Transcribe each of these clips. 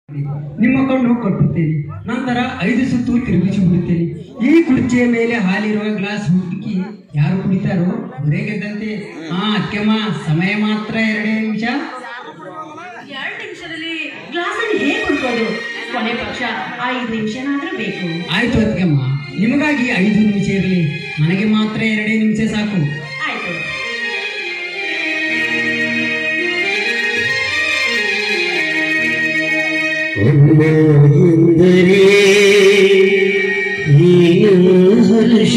ನಿಮ್ಮ ಕಣ್ಣು ಕಟ್ಟುತ್ತೇನೆ ನಂತರ ಐದು ಸುತ್ತು ತಿರುಗಿಸಿ ಬಿಡುತ್ತೇನೆ ಈ ಕುರ್ಚಿಯ ಮೇಲೆ ಹಾಲಿರುವ ಗ್ಲಾಸ್ ಹುಡುಕಿ ಯಾರು ಕುಡಿತಾರೋ ಅವರೇ ಗೆದ್ದಂತೆ ಹಾ ಅತ್ತೆಮ್ಮ ಸಮಯ ಮಾತ್ರ ಎರಡೇ ನಿಮಿಷ ಎರಡು ನಿಮಿಷದಲ್ಲಿ ಗ್ಲಾಸ್ ಅನ್ನು ಹೇಗೆ ಕುಡ್ಕೋದು ಕೊನೆ ಪಕ್ಷ ಐದು ನಿಮಿಷನಾದ್ರೂ ಬೇಕು ಆಯ್ತು ಅತ್ತೆಮ್ಮ ನಿಮಗಾಗಿ ಐದು ನಿಮಿಷ ಇರಲಿ ನನಗೆ ಮಾತ್ರ ಎರಡೇ ನಿಮಿಷ ಸಾಕು ಆಯ್ತು ಅಮ್ಮ ಎಂದರೆ ನೀನು ಹರ್ಷ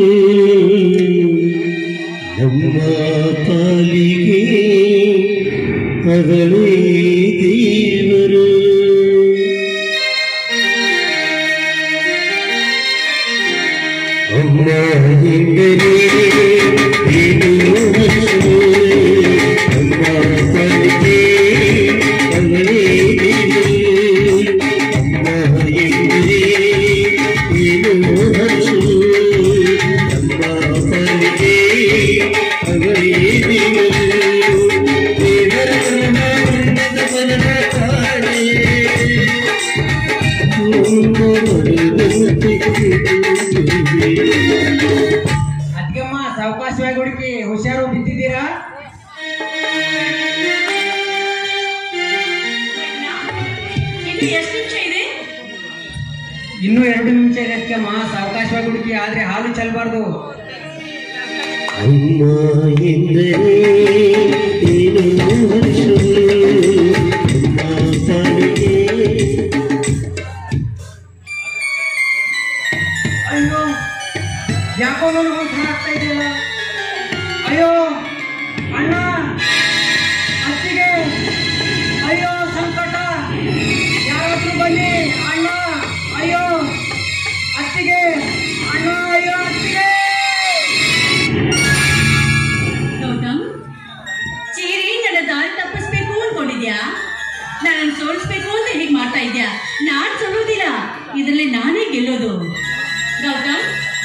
ನಮ್ಮ ಪಾಲಿಗೆ ಅವಳೇ ದೇವರು ಅಮ್ಮ ಎಂದರೆ ನೀನು ಹರ್ಷ ನಮ್ಮ ಪಾಲಿಗೆ ಅವಳೇ ದೇವರು ಅಮ್ಮ ಎಂದರೆ ನೀನು ಹರ್ಷ ನಮ್ಮ ಪಾಲಿಗೆ ಅವಳೇ ದೇವರು ದೇವರ ಮನದ ಮನದ ಕಾಣೆ ಅತ್ತೆಮ್ಮ ಸಾವಕಾಶವಾಗಿ ಹುಡುಕಿ ಹುಷಾರು ಬಿದ್ದಿದ್ದೀರಾ ಇನ್ನು ಎಷ್ಟು ನಿಮಿಷ ಇದೆ ಇನ್ನೂ ಎರಡು ನಿಮಿಷ ಇದೆ ಅತ್ತೆಮ್ಮ ಸಾವಕಾಶವಾಗಿ ಹುಡುಕಿ ಆದ್ರೆ ಹಾಲು ಚೆಲ್ಲಬಾರ್ದು ಅಮ್ಮ ಎಂದರೆ ಏನು ಹರ್ಷ ಅಮ್ಮ ಪಾಲಿಗೆ ಅಯ್ಯೋ ಯಾಕೋ ನನಗೆ ಒಂಥರ ಆಗ್ತಾ ಇದೆಯಲ್ಲ ಅಯ್ಯೋ ಅಣ್ಣ ಅತ್ತಿಗೆ ಅಯ್ಯೋ ಸಂಕಟ ಯಾರಾದ್ರೂ ಬನ್ನಿ ಅಣ್ಣ ಅಯ್ಯೋ ಅತ್ತಿಗೆ ಅಣ್ಣ ಅಯ್ಯೋ ಅತ್ತಿಗೆ ಗೌತಮ್ ಚೀರಿ ನನ್ನ ದಾರಿ ತಪ್ಪಿಸ್ಬೇಕು ಅನ್ಕೊಂಡಿದ್ಯಾ ನನ್ನನ್ನು ಸೋಲಿಸ್ಬೇಕು ಅಂತ ಹೀಗೆ ಮಾಡ್ತಾ ಇದ್ಯಾ ನಾನ್ ಸೋಲೋದಿಲ್ಲ ಇದರಲ್ಲಿ ನಾನೇ ಗೆಲ್ಲೋದು ಗೌತಮ್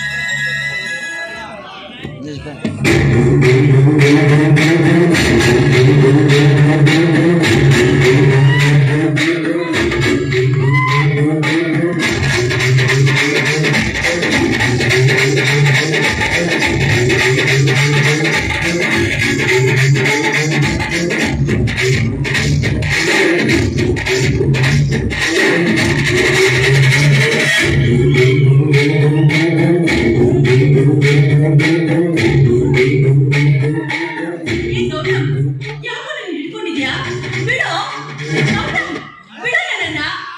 ಈ ಗೌತಮ್ ಯಾಕೋ ನನ್ನ ಹಿಡ್ಕೊಂಡಿದ್ಯಾ ಬಿಡು ಗೌತಮ್ ಬಿಡು ನನ್ನನ್ನ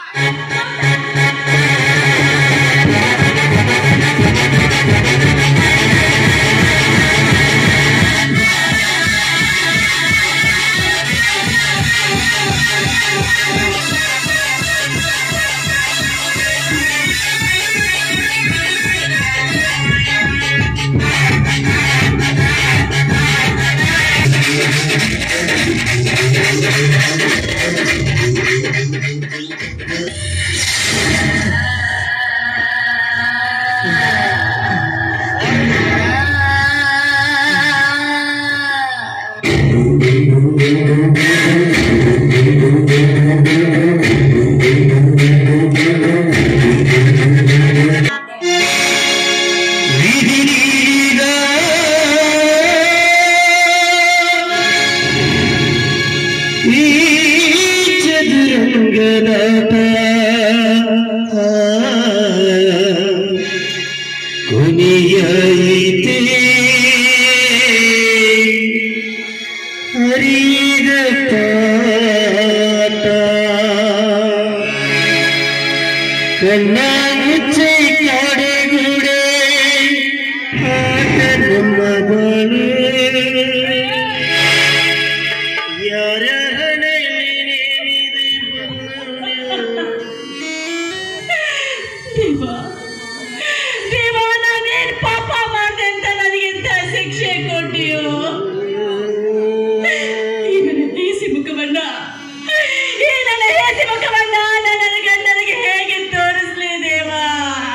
ವಿಧಿನೀಗ ಈ ಚದುರಂಗನಾಟ ಕೊನೆಯಾಯಿತೆ ಹರಿದ ಪಾಟ ಕಣ್ಣ ಮುಚ್ಚೆ ಕಾಡೆಗೂಡೆ ಆಟ ನಮ್ಮ ಬಾಳು ಯಾರ ಹಣೆಯಲ್ಲಿದೆ ದೇವ ದೇವ ನಾನೇನ್ ಪಾಪ ಮಾಡ್ದೆ ಅಂತ ನನಗಿಂತ ಶಿಕ್ಷೆ ಕೊಟ್ಟಿಯೋ ಈ ನನ್ನ ಹೇಸಿ ಮುಖವನ್ನ ಈ ನನ್ನ ಹೇಸಿ ಮುಖವನ್ನ ನನ್ನ ಗಂಡನಿಗೆ ಹೇಗೆ ತೋರಿಸ್ಲಿ ದೇವ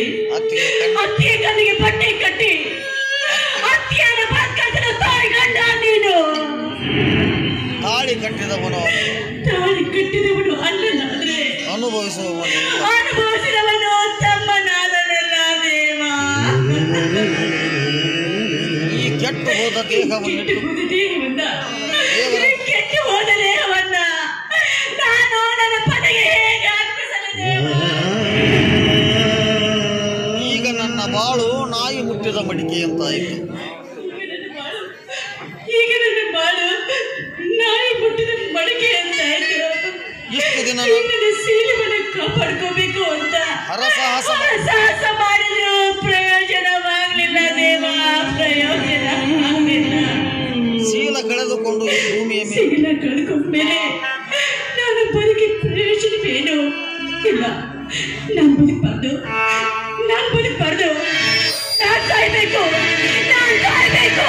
ಅತ್ತಿಗೆ ಕಣ್ಣು ಅತ್ತಿಯ ಕಣ್ಣಿಗೆ ಬಟ್ಟೆ ಕಟ್ಟಿ ಅತ್ತಿಯನ ಬದುಕಂತ ತಾಯಿ ಗಂಡ ನೀನು ತಾಳಿ ಕಟ್ಟಿದವನು ತಾಳಿ ಕಟ್ಟಿದವನು ಅಣ್ಣನಾದ್ರೆ ಅನುಭವಿಸುವವನು ಅನುಭವಿಸಿದವನು ತಮ್ಮನಾದನಲ್ಲ ದೇವ ಈ ಕೆಟ್ಟು ಹೋದ ದೇಹವನ್ನು ಕೆಟ್ಟು ಹೋದ ದೇಹವನ್ನ ದೇವರ- ಈ ಕೆಟ್ಟು ಹೋದ ದೇಹವನ್ನ ನಾನು ನನ್ನ ಪದಗೆ ಹೇಗೆ ಅರ್ಪಿಸಲು ದೇವ ಈಗ ನನ್ನ ಬಾಳು ನಾಯಿ ಮುಟ್ಟಿದ ಮಡಿಕೆ ಅಂತಾಯಿತು ಈಗ ನನ್ನ ಬಾಳು ಈಗ ನನ್ನ ಬಾಳು ನಾಯಿ ಮುಟ್ಟಿದ ಮಡಿಕೆ ಅಂತ ಆಯ್ತು ಇಷ್ಟು ದಿನ ನನ್ನ ಸೀಲವನ್ನು ಕಾಪಾಡ್ಕೋಬೇಕು ಅಂತ ಹರಸಾಹಸ ಸಾಹಸ ಮಾಡಿದ್ರು ಪ್ರಯೋಜನವಾಗ್ಲಿಲ್ಲ ದೇವ ಪ್ರಯೋಜನ ಆಗ್ಲಿಲ್ಲ ಶೀಲ ಕಳೆದುಕೊಂಡು ಈ ಭೂಮಿಯ ಮೇಲೆ ಸಿಗಲ ಕಳ್ಕೊಂಡ್ಮೇಲೆ ನಾನು ಬದುಕಿ ಪ್ರಯೋಜನವೇನು ಇಲ್ಲ ನಾನು ಬದುಕಬಾರ್ದು ನಾನು ಬದುಕಬಾರ್ದು ನಾನು ಸಾಯ್ಬೇಕು ನಾನು ಸಾಯ್ಬೇಕು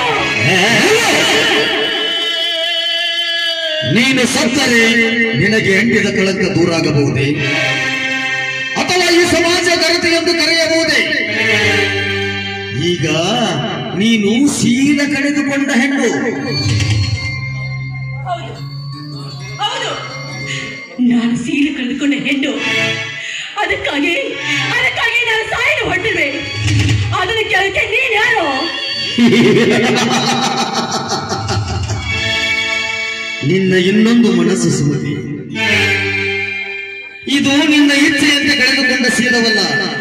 ನೀನು ಸತ್ತರೆ ನಿನಗೆ ಅಂಟಿದ ಕಳಂಕ ದೂರಾಗಬಹುದೇ ಅಥವಾ ಈ ಸಮಾಜ ಗರತಿ ಎಂದು ಕರೆಯಬಹುದೇ ಈಗ ನೀನು ಶೀಲ ಕಳೆದುಕೊಂಡ ಹೆಣ್ಣು ಹೌದು ಹೌದು ನಾನು ಸೀರೆ ಕಳೆದುಕೊಂಡ ಹೆಣ್ಣು ಅದಕ್ಕಾಗಿ ಅದಕ್ಕಾಗಿ ನಾನು ಸಾಯಲು ಹೊಟ್ಟಿವೆ ಅದನ್ನ ಕೇಳಕ್ಕೆ ನೀನ್ ಯಾರು ನಿನ್ನ ಇನ್ನೊಂದು ಮನಸ್ಸು ಸುಮತಿ ಇದು ನಿನ್ನ ಇಚ್ಛೆಯಂತೆ ಕಳೆದುಕೊಂಡ ಶೀಲವಲ್ಲ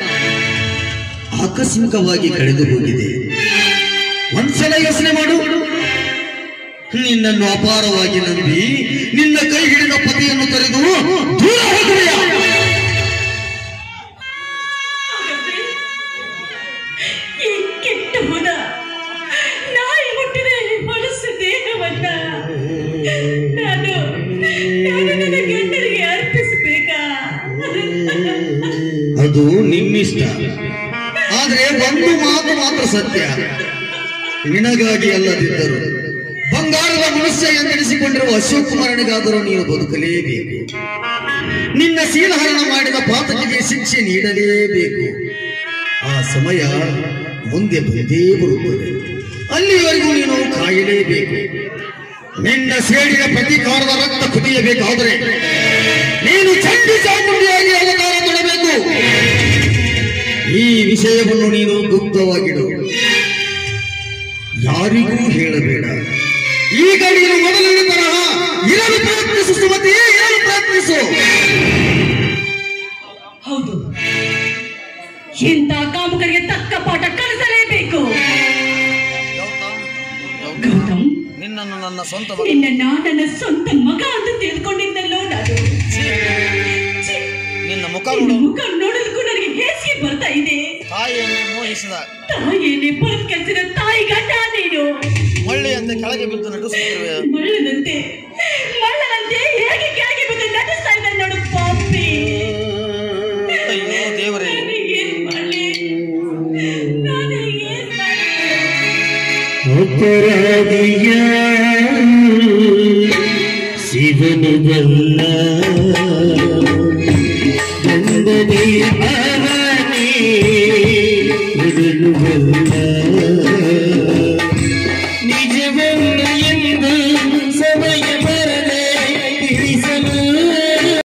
ಆಕಸ್ಮಿಕವಾಗಿ ಕಳೆದು ಹೋಗಿದೆ ಒಂದ್ಸಲ ಯೋಚನೆ ಮಾಡು ನಿನ್ನನ್ನು ಅಪಾರವಾಗಿ ನಂಬಿ ನಿನ್ನ ಕೈ ಹಿಡಿದ ಪತಿಯನ್ನು ತೊರೆದು ದೂರ ಹೋಗುವೆಯಾ ಹಾಗಾದ್ರೆ ಈ ಕೆಟ್ಟ ಹೋದ ನಾಯಿ ಮುಟ್ಟಿದ ಈ ಮನಸ್ಸು ದೇಹವನ್ನ ನಾನು ನಾನು ನನ್ನ ಗಂಡನಿಗೆ ಅರ್ಪಿಸಬೇಕಾ ಅದು ನಿನ್ನಿಷ್ಟ ಆದ್ರೆ ಒಂದು ಮಾತು ಮಾತ್ರ ಸತ್ಯ ನಿನಗಾಗಿ ಅಲ್ಲದಿದ್ದರು ಬಂಗಾರದ ಮನುಷ್ಯ ಎಂದೆನಿಸಿಕೊಂಡಿರುವ ಅಶೋಕ್ ಕುಮಾರನಿಗಾದರೂ ನೀನು ಬದುಕಲೇಬೇಕು ನಿನ್ನ ಶೀಲಹರಣ ಮಾಡಿದ ಪಾತಕಿಗೆ ಶಿಕ್ಷೆ ನೀಡಲೇಬೇಕು ಆ ಸಮಯ ಮುಂದೆ ಬಂದೇ ಬರುತ್ತದೆ ಅಲ್ಲಿವರೆಗೂ ನೀನು ಕಾಯಲೇಬೇಕು ನಿನ್ನ ಸೇಡಿನ ಪ್ರತೀಕಾರದ ರಕ್ತ ಕುದಿಯಬೇಕಾದರೆ ನೀನು ಚಂಡಿ ಚಾಮುಂಡಿಯಾಗಿ ಅವತಾರ ತೊಡಬೇಕು ಈ ವಿಷಯವನ್ನು ನೀನು ಗುಪ್ತವಾಗಿಡು ಯಾರಿಗೂ ಹೇಳಬೇಡ ಈಗ ನೀನು ಮೊದಲಿನ ತರಹ ಇರಲು ಪ್ರಯತ್ನಿಸು ಸುಮತಿ ಇರಲು ಪ್ರಯತ್ನಿಸು ಹೌದು ಇಂಥ ಕಾಮಕರಿಗೆ ತಕ್ಕ ಪಾಠ ಕಲಿಸಲೇಬೇಕು ಗೌತಮ್, ಗೌತಮ್, ಗೌತಮ್ ನಿನ್ನನ್ನು ನನ್ನ ಸ್ವಂತ ಮಗ ನಿನ್ನ ನನ್ನ ಸ್ವಂತ ಮಗ ಅಂತ ತಿಳ್ಕೊಂಡಿದ್ದಲ್ಲೋ ನಾನು ಛೀ, ನಿನ್ನ ಮುಖ ನಿನ್ನ ನೋಡು ಮುಖ ನೋಡೋದಕ್ಕೂ ನನಗೆ ಹೇಸಿಗೆ ಬರ್ತಾ ಇದೆ ತಾಯಿಯನ್ನು ಮೋಹಿಸಿದ ತಾಯಿಯನ್ನೇ ಬದುಕು ಕೆಲಸದ ತಾಯಿ ಗಂಡ ನೀನು ಮಳ್ಳೆಯಂತೆ ಕೆಳಗೆ ಬಿದ್ದು ನಟಿಸುತ್ತಿರುವೆ ಮಳ್ಳನಂತೆ ಮಳ್ಳನಂತೆ ಹೇಗೆ ಕೆಳಗೆ ಬಿದ್ದು ನಟಿಸ್ತಾ ಇದ್ದಾನೆ ನೋಡು ಪಾಪಿ ಅಯ್ಯೋ ದೇವರೇ ನಾನು ಏನ್ ಮಾಡ್ಲಿ ನಾನು ಏನ್ ಮಾಡ್ಲಿ ಅಪರಾಧಿಯ ಶಿವನು ಬಲ್ಲ ಗಂಡನೇ